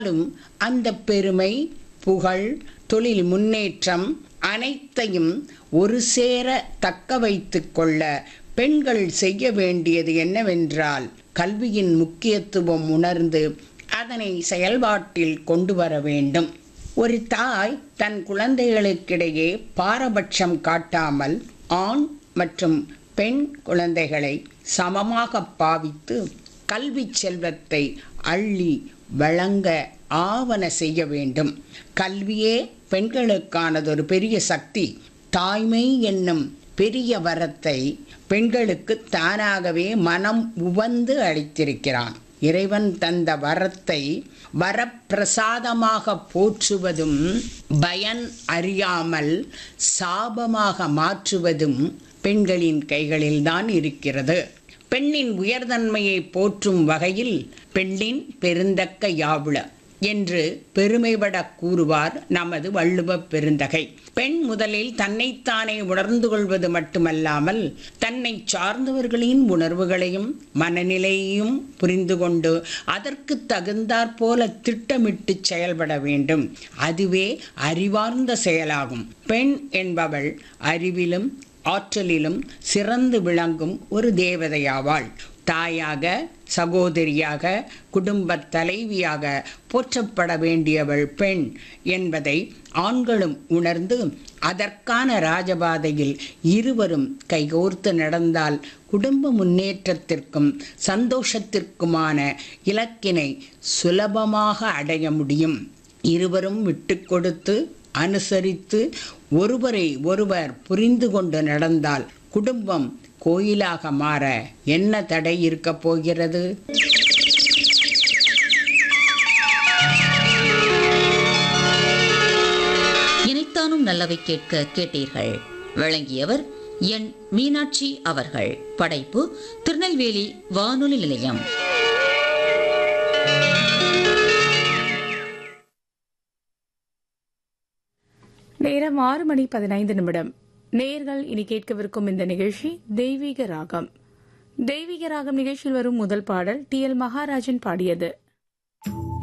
ஆனாலும் அந்த பெருமை புகழ் தொழில் முன்னேற்றம் அனைத்தையும் ஒரு சேர தக்க வைத்துக் கொள்ள பெண்கள் செய்ய வேண்டியது என்னவென்றால் கல்வியின் முக்கியத்துவம் உணர்ந்து அதனை செயல்பாட்டில் கொண்டு வர வேண்டும் ஒரு தாய் தன் குழந்தைகளுக்கிடையே பாரபட்சம் காட்டாமல் ஆண் மற்றும் பெண் குழந்தைகளை சமமாக பாவித்து கல்வி செல்வத்தை அள்ளி வழங்க ஆவன செய்ய வேண்டும் கல்வியே பெண்களுக்கானதொரு பெரிய சக்தி தாய்மை என்னும் பெரிய வரத்தை பெண்களுக்கு தானாகவே மனம் உவந்து அளித்திருக்கிறான் இறைவன் தந்த வரத்தை வரப்பிரசாதமாக போற்றுவதும் பயன் அறியாமல் சாபமாக மாற்றுவதும் பெண்களின் கைகளில்தான் இருக்கிறது பெண்ணின் உயர்தன்மையை போற்றும் வகையில் பெண்ணின் பெருந்தக்க யாவுள என்று பெருமைபட கூறுவார் நமது வள்ளுவ பெருந்தகை பெண் முதலில் தன்னைத்தானே உணர்ந்து கொள்வது மட்டுமல்லாமல் தன்னை சார்ந்தவர்களின் உணர்வுகளையும் மனநிலையையும் புரிந்து கொண்டு அதற்கு தகுந்தாற்போல திட்டமிட்டு செயல்பட வேண்டும் அதுவே அறிவார்ந்த செயலாகும் பெண் என்பவள் அறிவிலும் ஆற்றலிலும் சிறந்து விளங்கும் ஒரு தேவதையாவாள் தாயாக சகோதரியாக குடும்பத் தலைவியாக போற்றப்பட வேண்டியவள் பெண் என்பதை ஆண்களும் உணர்ந்து அதற்கான ராஜபாதையில் இருவரும் கைகோர்த்து நடந்தால் குடும்ப முன்னேற்றத்திற்கும் சந்தோஷத்திற்குமான இலக்கினை சுலபமாக அடைய முடியும் இருவரும் விட்டு கொடுத்து அனுசரித்து ஒருவரை ஒருவர் புரிந்து கொண்டு நடந்தால் குடும்பம் கோயிலாக மாற என்ன தடை இருக்கப் போகிறது இணைத்தானும் நல்லவை கேட்க கேட்டீர்கள் வழங்கியவர் என் மீனாட்சி அவர்கள் படைப்பு திருநெல்வேலி வானொலி நிலையம் நேரம் ஆறு மணி பதினைந்து நிமிடம் நேர்கள் இனி கேட்கவிருக்கும் இந்த நிகழ்ச்சி தெய்வீக ராகம் தெய்வீக ராகம் நிகழ்ச்சியில் வரும் முதல் பாடல் டி எல் மகாராஜன் பாடியது